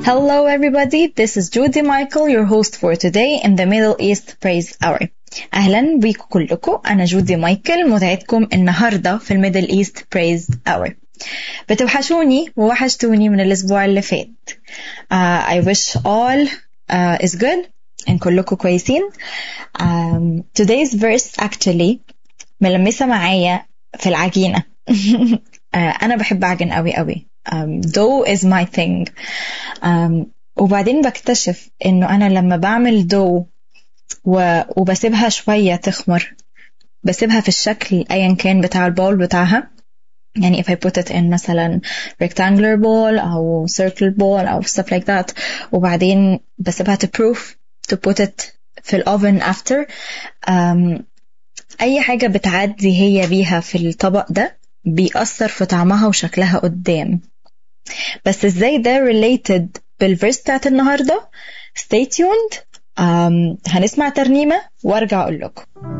Hello everybody, this is Judy Michael, your host for today in the Middle East Praise Hour. أهلا بيكم كلكم أنا جودي مايكل مذيعتكم النهاردة في الميدل إيست برايز اور بتوحشوني ووحشتوني من الأسبوع اللي فات uh, I wish all uh, is good إن كلكم كويسين um, today's verse actually ملمسة معايا في العجينة uh, أنا بحب أعجن قوي قوي um, dough is my thing um, وبعدين بكتشف إنه أنا لما بعمل dough و... وبسيبها شوية تخمر بسيبها في الشكل أيا كان بتاع البول بتاعها يعني if I put it in مثلا rectangular bowl أو circle bowl أو stuff like that وبعدين بسيبها to proof to put it في الأوفن after um, أي حاجة بتعدي هي بيها في الطبق ده بيأثر في طعمها وشكلها قدام بس ازاي ده related بالفيرس بتاعت النهاردة stay tuned um, هنسمع ترنيمة وارجع اقول لكم